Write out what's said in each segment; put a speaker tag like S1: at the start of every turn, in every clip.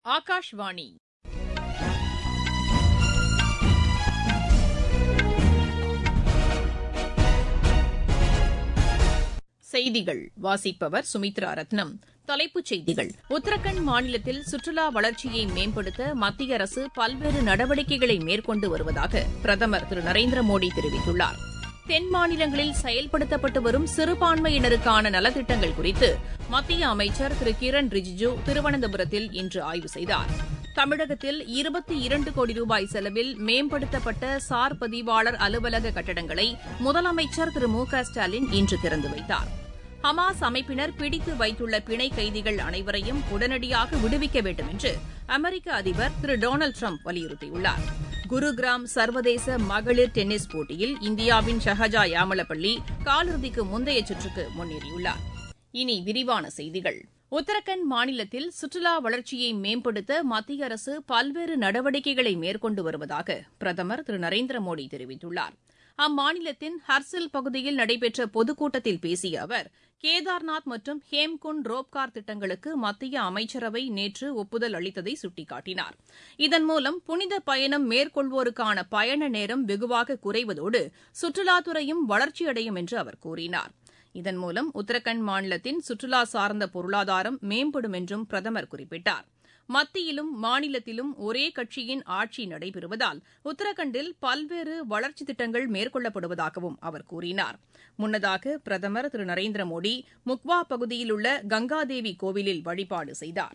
S1: ஆகாஷ்வாணி செய்திகள் வாசிப்பவர் சுமித்ரா ரத்னம் தலைப்புச் செய்திகள் உத்தரகண்ட் மாநிலத்தில் சுற்றுலா வளர்ச்சியை மேம்படுத்த மத்திய அரசு பல்வேறு நடவடிக்கைகளை மேற்கொண்டு வருவதாக பிரதமர் திரு நரேந்திர மோடி தெரிவித்துள்ளார் தென் மாநிலங்களில் செயல்படுத்தப்பட்டு வரும் சிறுபான்மையினருக்கான நலத்திட்டங்கள் குறித்து மத்திய அமைச்சர் திரு கிரண் ரிஜிஜு திருவனந்தபுரத்தில் இன்று ஆய்வு செய்தார் தமிழகத்தில் இருபத்தி இரண்டு கோடி ரூபாய் செலவில் மேம்படுத்தப்பட்ட சார் பதிவாளர் அலுவலக கட்டடங்களை முதலமைச்சர் திரு மு க ஸ்டாலின் இன்று திறந்து வைத்தார் ஹமாஸ் அமைப்பினர் பிடித்து வைத்துள்ள பிணை கைதிகள் அனைவரையும் உடனடியாக விடுவிக்க வேண்டும் என்று அமெரிக்க அதிபர் திரு டொனால்டு ட்ரம்ப் வலியுறுத்தியுள்ளார் குருகிராம் சர்வதேச மகளிர் டென்னிஸ் போட்டியில் இந்தியாவின் ஷஹஜா யாமலப்பள்ளி காலிறுதிக்கு முந்தைய சுற்றுக்கு முன்னேறியுள்ளார் இனி விரிவான செய்திகள் உத்தரகண்ட் மாநிலத்தில் சுற்றுலா வளர்ச்சியை மேம்படுத்த மத்திய அரசு பல்வேறு நடவடிக்கைகளை மேற்கொண்டு வருவதாக பிரதமர் திரு நரேந்திர மோடி தெரிவித்துள்ளார் அம்மாநிலத்தின் ஹர்சில் பகுதியில் நடைபெற்ற பொதுக்கூட்டத்தில் பேசிய அவர் கேதார்நாத் மற்றும் ஹேம்குண்ட் ரோப்கார் திட்டங்களுக்கு மத்திய அமைச்சரவை நேற்று ஒப்புதல் அளித்ததை சுட்டிக்காட்டினார் இதன் மூலம் புனித பயணம் மேற்கொள்வோருக்கான பயண நேரம் வெகுவாக குறைவதோடு சுற்றுலாத்துறையும் வளர்ச்சியடையும் என்று அவர் கூறினார் இதன் மூலம் உத்தரகண்ட் மாநிலத்தின் சுற்றுலா சார்ந்த பொருளாதாரம் மேம்படும் என்றும் பிரதமர் குறிப்பிட்டார் மத்தியிலும் மாநிலத்திலும் ஒரே கட்சியின் ஆட்சி நடைபெறுவதால் உத்தரகண்டில் பல்வேறு வளர்ச்சித் திட்டங்கள் மேற்கொள்ளப்படுவதாகவும் அவர் கூறினார் முன்னதாக பிரதமர் திரு நரேந்திர மோடி முக்வா பகுதியில் உள்ள கங்காதேவி கோவிலில் வழிபாடு செய்தார்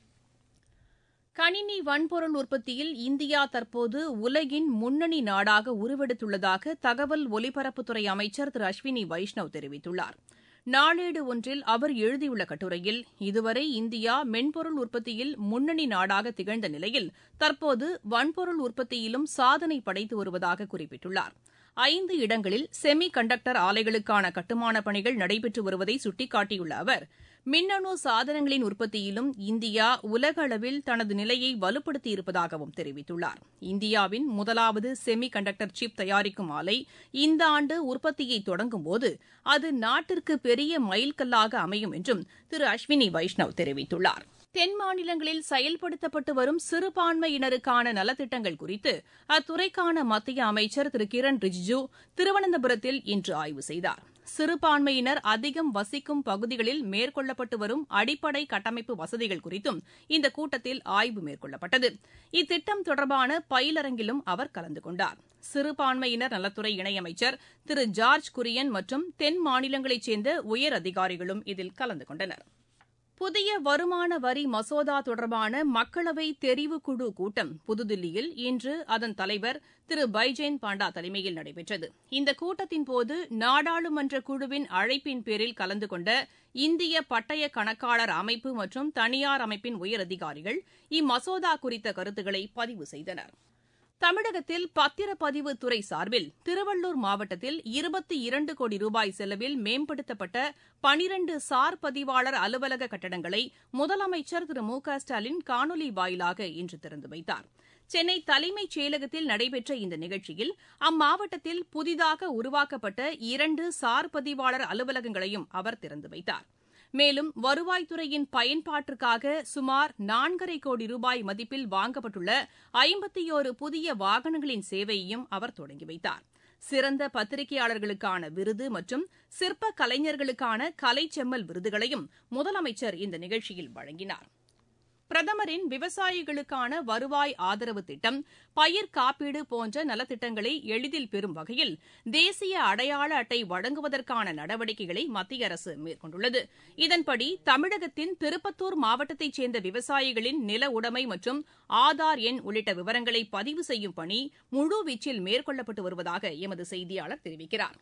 S1: கணினி வன்பொருள் உற்பத்தியில் இந்தியா தற்போது உலகின் முன்னணி நாடாக உருவெடுத்துள்ளதாக தகவல் ஒலிபரப்புத்துறை அமைச்சர் திரு அஸ்வினி வைஷ்ணவ் தெரிவித்துள்ளார் நாளேடு ஒன்றில் அவர் எழுதியுள்ள கட்டுரையில் இதுவரை இந்தியா மென்பொருள் உற்பத்தியில் முன்னணி நாடாக திகழ்ந்த நிலையில் தற்போது வன்பொருள் உற்பத்தியிலும் சாதனை படைத்து வருவதாக குறிப்பிட்டுள்ளார் ஐந்து இடங்களில் செமி கண்டக்டர் ஆலைகளுக்கான கட்டுமானப் பணிகள் நடைபெற்று வருவதை சுட்டிக்காட்டியுள்ள அவர் மின்னணு சாதனங்களின் உற்பத்தியிலும் இந்தியா உலக அளவில் தனது நிலையை வலுப்படுத்தியிருப்பதாகவும் தெரிவித்துள்ளார் இந்தியாவின் முதலாவது செமி கண்டக்டர் சிப் தயாரிக்கும் ஆலை இந்த ஆண்டு உற்பத்தியை தொடங்கும்போது அது நாட்டிற்கு பெரிய மைல்கல்லாக அமையும் என்றும் திரு அஸ்வினி வைஷ்ணவ் தெரிவித்துள்ளார் தென் மாநிலங்களில் செயல்படுத்தப்பட்டு வரும் சிறுபான்மையினருக்கான நலத்திட்டங்கள் குறித்து அத்துறைக்கான மத்திய அமைச்சர் திரு கிரண் ரிஜிஜு திருவனந்தபுரத்தில் இன்று ஆய்வு செய்தார் சிறுபான்மையினர் அதிகம் வசிக்கும் பகுதிகளில் மேற்கொள்ளப்பட்டு வரும் அடிப்படை கட்டமைப்பு வசதிகள் குறித்தும் இந்த கூட்டத்தில் ஆய்வு மேற்கொள்ளப்பட்டது இத்திட்டம் தொடர்பான பயிலரங்கிலும் அவர் கலந்து கொண்டார் சிறுபான்மையினர் நலத்துறை இணையமைச்சர் திரு ஜார்ஜ் குரியன் மற்றும் தென் மாநிலங்களைச் சேர்ந்த உயர் அதிகாரிகளும் இதில் கலந்து கொண்டனர் புதிய வருமான வரி மசோதா தொடர்பான மக்களவை தெரிவுக்குழு கூட்டம் புதுதில்லியில் இன்று அதன் தலைவர் திரு பைஜெயந்த் பாண்டா தலைமையில் நடைபெற்றது இந்த கூட்டத்தின்போது நாடாளுமன்ற குழுவின் அழைப்பின் பேரில் கலந்து கொண்ட இந்திய பட்டய கணக்காளர் அமைப்பு மற்றும் தனியார் அமைப்பின் உயரதிகாரிகள் இம்மசோதா குறித்த கருத்துக்களை பதிவு செய்தனா் தமிழகத்தில் பத்திரப்பதிவு துறை சார்பில் திருவள்ளூர் மாவட்டத்தில் இருபத்தி இரண்டு கோடி ரூபாய் செலவில் மேம்படுத்தப்பட்ட பனிரண்டு சார் பதிவாளர் அலுவலக கட்டடங்களை முதலமைச்சர் திரு மு க ஸ்டாலின் காணொலி வாயிலாக இன்று திறந்து வைத்தார் சென்னை தலைமைச் செயலகத்தில் நடைபெற்ற இந்த நிகழ்ச்சியில் அம்மாவட்டத்தில் புதிதாக உருவாக்கப்பட்ட இரண்டு சார் பதிவாளர் அலுவலகங்களையும் அவர் திறந்து வைத்தார் மேலும் வருவாய்த்துறையின் பயன்பாட்டிற்காக சுமார் நான்கரை கோடி ரூபாய் மதிப்பில் வாங்கப்பட்டுள்ள ஐம்பத்தியோரு புதிய வாகனங்களின் சேவையையும் அவர் தொடங்கி வைத்தார் சிறந்த பத்திரிகையாளர்களுக்கான விருது மற்றும் சிற்ப கலைஞர்களுக்கான கலைச்செம்மல் விருதுகளையும் முதலமைச்சர் இந்த நிகழ்ச்சியில் வழங்கினார் பிரதமரின் விவசாயிகளுக்கான வருவாய் ஆதரவு திட்டம் பயிர் காப்பீடு போன்ற நலத்திட்டங்களை எளிதில் பெறும் வகையில் தேசிய அடையாள அட்டை வழங்குவதற்கான நடவடிக்கைகளை மத்திய அரசு மேற்கொண்டுள்ளது இதன்படி தமிழகத்தின் திருப்பத்தூர் மாவட்டத்தைச் சேர்ந்த விவசாயிகளின் நில உடைமை மற்றும் ஆதார் எண் உள்ளிட்ட விவரங்களை பதிவு செய்யும் பணி முழுவீச்சில் மேற்கொள்ளப்பட்டு வருவதாக எமது செய்தியாளர் தெரிவிக்கிறார்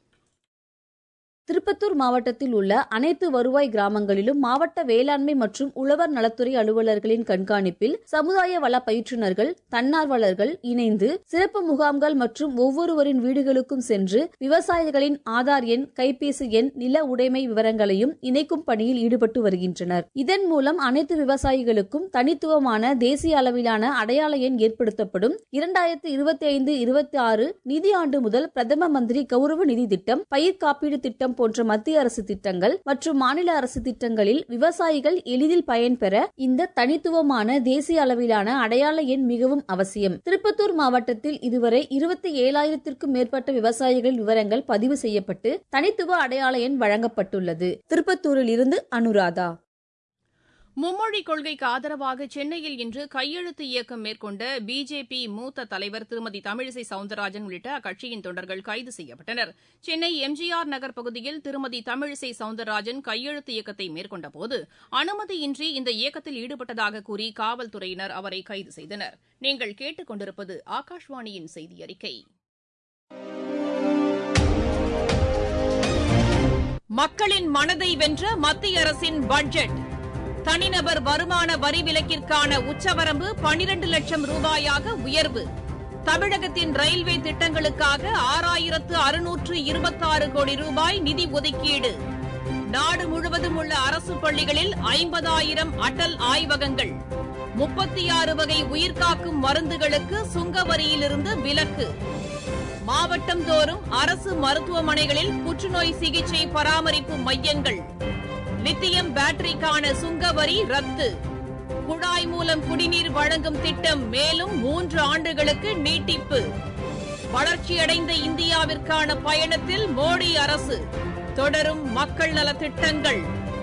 S2: திருப்பத்தூர் மாவட்டத்தில் உள்ள அனைத்து வருவாய் கிராமங்களிலும் மாவட்ட வேளாண்மை மற்றும் உழவர் நலத்துறை அலுவலர்களின் கண்காணிப்பில் சமுதாய வள பயிற்றுநர்கள் தன்னார்வலர்கள் இணைந்து சிறப்பு முகாம்கள் மற்றும் ஒவ்வொருவரின் வீடுகளுக்கும் சென்று விவசாயிகளின் ஆதார் எண் கைபேசி எண் நில உடைமை விவரங்களையும் இணைக்கும் பணியில் ஈடுபட்டு வருகின்றனர் இதன் மூலம் அனைத்து விவசாயிகளுக்கும் தனித்துவமான தேசிய அளவிலான அடையாள எண் ஏற்படுத்தப்படும் இரண்டாயிரத்தி இருபத்தி ஐந்து இருபத்தி ஆறு நிதி ஆண்டு முதல் பிரதம மந்திரி கௌரவ நிதி திட்டம் பயிர் காப்பீடு திட்டம் திட்டம் போன்ற மத்திய அரசு திட்டங்கள் மற்றும் மாநில அரசு திட்டங்களில் விவசாயிகள் எளிதில் பயன்பெற இந்த தனித்துவமான தேசிய அளவிலான அடையாள எண் மிகவும் அவசியம் திருப்பத்தூர் மாவட்டத்தில் இதுவரை இருபத்தி ஏழாயிரத்திற்கும் மேற்பட்ட விவசாயிகளின் விவரங்கள் பதிவு செய்யப்பட்டு தனித்துவ அடையாள எண் வழங்கப்பட்டுள்ளது திருப்பத்தூரில் இருந்து அனுராதா
S1: மும்மொழி கொள்கைக்கு ஆதரவாக சென்னையில் இன்று கையெழுத்து இயக்கம் மேற்கொண்ட பிஜேபி மூத்த தலைவர் திருமதி தமிழிசை சவுந்தரராஜன் உள்ளிட்ட அக்கட்சியின் தொண்டர்கள் கைது செய்யப்பட்டனர் சென்னை எம்ஜிஆர் நகர் பகுதியில் திருமதி தமிழிசை சவுந்தரராஜன் கையெழுத்து இயக்கத்தை மேற்கொண்டபோது அனுமதியின்றி இந்த இயக்கத்தில் ஈடுபட்டதாக கூறி காவல்துறையினர் அவரை கைது செய்தனர் நீங்கள் கேட்டுக் கொண்டிருப்பது ஆகாஷ்வாணியின் செய்தி அறிக்கை மக்களின் மனதை வென்ற மத்திய அரசின் பட்ஜெட் தனிநபர் வருமான வரி விலக்கிற்கான உச்சவரம்பு பனிரண்டு லட்சம் ரூபாயாக உயர்வு தமிழகத்தின் ரயில்வே திட்டங்களுக்காக ஆறாயிரத்து அறுநூற்று இருபத்தாறு கோடி ரூபாய் நிதி ஒதுக்கீடு நாடு முழுவதும் உள்ள அரசு பள்ளிகளில் ஐம்பதாயிரம் அடல் ஆய்வகங்கள் முப்பத்தி ஆறு வகை உயிர்காக்கும் மருந்துகளுக்கு சுங்க வரியிலிருந்து விலக்கு மாவட்டம் தோறும் அரசு மருத்துவமனைகளில் புற்றுநோய் சிகிச்சை பராமரிப்பு மையங்கள் லித்தியம் பேட்டரிக்கான சுங்க வரி ரத்து குழாய் மூலம் குடிநீர் வழங்கும் திட்டம் மேலும் மூன்று ஆண்டுகளுக்கு நீட்டிப்பு வளர்ச்சியடைந்த இந்தியாவிற்கான பயணத்தில் மோடி அரசு தொடரும் மக்கள் நல திட்டங்கள்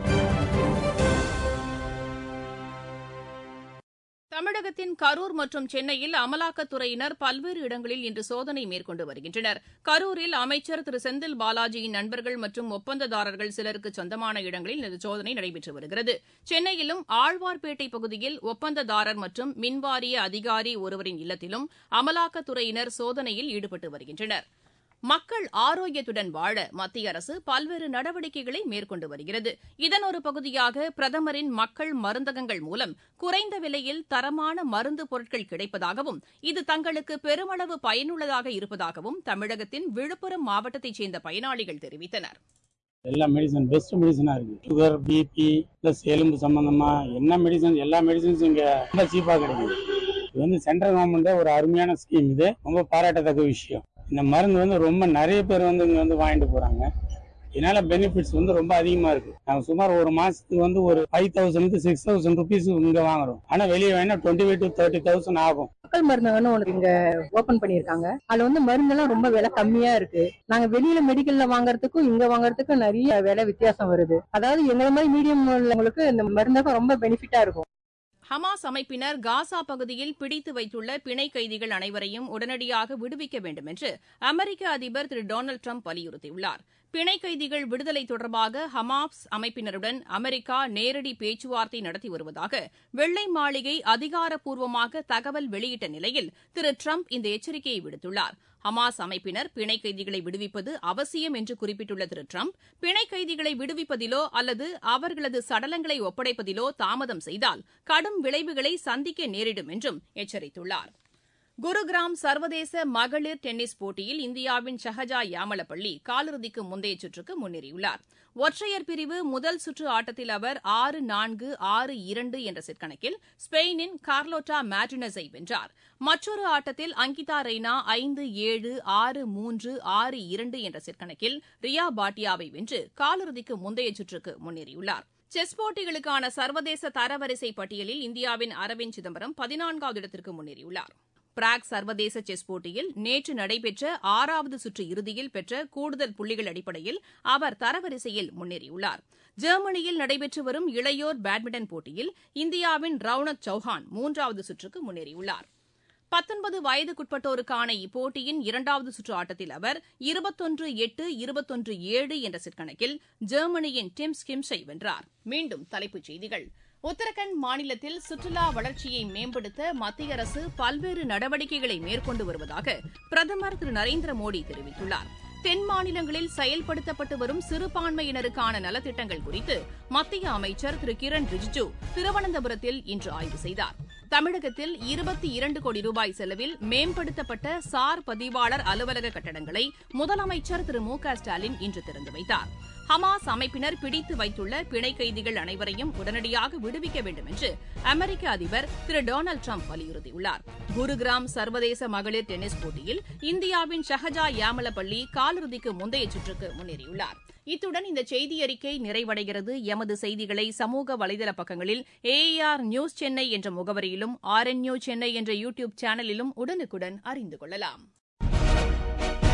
S1: தமிழகத்தின் கரூர் மற்றும் சென்னையில் அமலாக்கத்துறையினர் பல்வேறு இடங்களில் இன்று சோதனை மேற்கொண்டு வருகின்றனர் கரூரில் அமைச்சர் திரு செந்தில் பாலாஜியின் நண்பர்கள் மற்றும் ஒப்பந்ததாரர்கள் சிலருக்கு சொந்தமான இடங்களில் இந்த சோதனை நடைபெற்று வருகிறது சென்னையிலும் ஆழ்வார்பேட்டை பகுதியில் ஒப்பந்ததாரர் மற்றும் மின்வாரிய அதிகாரி ஒருவரின் இல்லத்திலும் அமலாக்கத்துறையினர் சோதனையில் ஈடுபட்டு வருகின்றனர் மக்கள் ஆரோக்கியத்துடன் வாழ மத்திய அரசு பல்வேறு நடவடிக்கைகளை மேற்கொண்டு வருகிறது இதன் ஒரு பகுதியாக பிரதமரின் மக்கள் மருந்தகங்கள் மூலம் குறைந்த விலையில் தரமான மருந்து பொருட்கள் கிடைப்பதாகவும் இது தங்களுக்கு பெருமளவு பயனுள்ளதாக இருப்பதாகவும் தமிழகத்தின் விழுப்புரம் மாவட்டத்தைச் சேர்ந்த பயனாளிகள் தெரிவித்தனர்
S3: எல்லா மெடிசன் பெஸ்ட் மெடிசனாக இருக்குது சுகர் பிபி ப்ளஸ் எலும்பு சம்மந்தமாக என்ன மெடிசன் எல்லா மெடிசன்ஸும் இங்கே ரொம்ப சீப்பாக கிடைக்குது இது வந்து சென்ட்ரல் கவர்மெண்ட்டே ஒரு அருமையான ஸ்கீம் இது ரொம்ப பாராட்டத்தக்க விஷயம் இந்த மருந்து வந்து ரொம்ப நிறைய பேர் வந்து இங்கே வந்து வாங்கிட்டு போகிறாங்க இதனால பெனிஃபிட்ஸ் வந்து ரொம்ப அதிகமாக இருக்குது நாங்கள் சுமார் ஒரு மாதத்துக்கு வந்து ஒரு five thousand six thousand rupees இங்கே வாங்குறோம் ஆனால் வெளியே வேணா twenty five to thirty thousand ஆகும்
S4: மக்கள் மருந்தகம்னு ஒன்று இங்க ஓபன் பண்ணிருக்காங்க அதுல வந்து மருந்தெல்லாம் ரொம்ப விலை கம்மியா இருக்கு நாங்க வெளியில மெடிக்கல்ல வாங்குறதுக்கும் இங்க வாங்குறதுக்கும் நிறைய விலை வித்தியாசம் வருது அதாவது எங்களை மாதிரி மீடியம் உள்ளவங்களுக்கு இந்த மருந்தகம் ரொம்ப பெனிஃபிட்டா இருக்கும்
S1: ஹமாஸ் அமைப்பினர் காசா பகுதியில் பிடித்து வைத்துள்ள பிணை கைதிகள் அனைவரையும் உடனடியாக விடுவிக்க வேண்டும் என்று அமெரிக்க அதிபர் திரு டொனால்டு ட்ரம்ப் வலியுறுத்தியுள்ளார் பிணை கைதிகள் விடுதலை தொடர்பாக ஹமாஸ் அமைப்பினருடன் அமெரிக்கா நேரடி பேச்சுவார்த்தை நடத்தி வருவதாக வெள்ளை மாளிகை அதிகாரப்பூர்வமாக தகவல் வெளியிட்ட நிலையில் திரு ட்ரம்ப் இந்த எச்சரிக்கையை விடுத்துள்ளார் ஹமாஸ் அமைப்பினர் பிணை கைதிகளை விடுவிப்பது அவசியம் என்று குறிப்பிட்டுள்ள திரு ட்ரம்ப் பிணை கைதிகளை விடுவிப்பதிலோ அல்லது அவர்களது சடலங்களை ஒப்படைப்பதிலோ தாமதம் செய்தால் கடும் விளைவுகளை சந்திக்க நேரிடும் என்றும் எச்சரித்துள்ளார் குருகிராம் சர்வதேச மகளிர் டென்னிஸ் போட்டியில் இந்தியாவின் ஷஹஜா யாமலப்பள்ளி காலிறுதிக்கு முந்தைய சுற்றுக்கு முன்னேறியுள்ளார் ஒற்றையர் பிரிவு முதல் சுற்று ஆட்டத்தில் அவர் ஆறு நான்கு ஆறு இரண்டு என்ற செட் கணக்கில் ஸ்பெயினின் கார்லோட்டா மேட்ரினஸை வென்றார் மற்றொரு ஆட்டத்தில் அங்கிதா ரெய்னா ஐந்து ஏழு ஆறு மூன்று ஆறு இரண்டு என்ற செட் கணக்கில் ரியா பாட்டியாவை வென்று காலிறுதிக்கு முந்தைய சுற்றுக்கு முன்னேறியுள்ளார் செஸ் போட்டிகளுக்கான சர்வதேச தரவரிசை பட்டியலில் இந்தியாவின் அரவிந்த் சிதம்பரம் பதினான்காவது இடத்திற்கு முன்னேறியுள்ளார் பிராக் சர்வதேச செஸ் போட்டியில் நேற்று நடைபெற்ற ஆறாவது சுற்று இறுதியில் பெற்ற கூடுதல் புள்ளிகள் அடிப்படையில் அவர் தரவரிசையில் முன்னேறியுள்ளார் ஜெர்மனியில் நடைபெற்று வரும் இளையோர் பேட்மிண்டன் போட்டியில் இந்தியாவின் ரவுனக் சௌஹான் மூன்றாவது சுற்றுக்கு முன்னேறியுள்ளார் பத்தொன்பது வயதுக்குட்பட்டோருக்கான இப்போட்டியின் இரண்டாவது சுற்று ஆட்டத்தில் அவர் இருபத்தொன்று எட்டு இருபத்தொன்று ஏழு என்ற செட் கணக்கில் ஜெர்மனியின் டிம் ஸ்கிம்ஸை வென்றார் மீண்டும் தலைப்புச் செய்திகள் உத்தரகண்ட் மாநிலத்தில் சுற்றுலா வளர்ச்சியை மேம்படுத்த மத்திய அரசு பல்வேறு நடவடிக்கைகளை மேற்கொண்டு வருவதாக பிரதமர் திரு நரேந்திர மோடி தெரிவித்துள்ளார் தென் மாநிலங்களில் செயல்படுத்தப்பட்டு வரும் சிறுபான்மையினருக்கான நலத்திட்டங்கள் குறித்து மத்திய அமைச்சர் திரு கிரண் ரிஜிஜு திருவனந்தபுரத்தில் இன்று ஆய்வு செய்தார் தமிழகத்தில் இருபத்தி இரண்டு கோடி ரூபாய் செலவில் மேம்படுத்தப்பட்ட சார் பதிவாளர் அலுவலக கட்டடங்களை முதலமைச்சர் திரு மு க ஸ்டாலின் இன்று திறந்து வைத்தார் ஹமாஸ் அமைப்பினர் பிடித்து வைத்துள்ள பிணை கைதிகள் அனைவரையும் உடனடியாக விடுவிக்க வேண்டும் என்று அமெரிக்க அதிபர் திரு டொனால்டு ட்ரம்ப் வலியுறுத்தியுள்ளார் குருகிராம் சர்வதேச மகளிர் டென்னிஸ் போட்டியில் இந்தியாவின் ஷஹஜா யாமலப்பள்ளி காலிறுதிக்கு முந்தைய சுற்றுக்கு முன்னேறியுள்ளார் இத்துடன் இந்த செய்தி அறிக்கை நிறைவடைகிறது எமது செய்திகளை சமூக வலைதள பக்கங்களில் ஏஆர் நியூஸ் சென்னை என்ற முகவரியிலும் ஆர் என் நியூஸ் சென்னை என்ற யூ டியூப் சேனலிலும் உடனுக்குடன் அறிந்து கொள்ளலாம்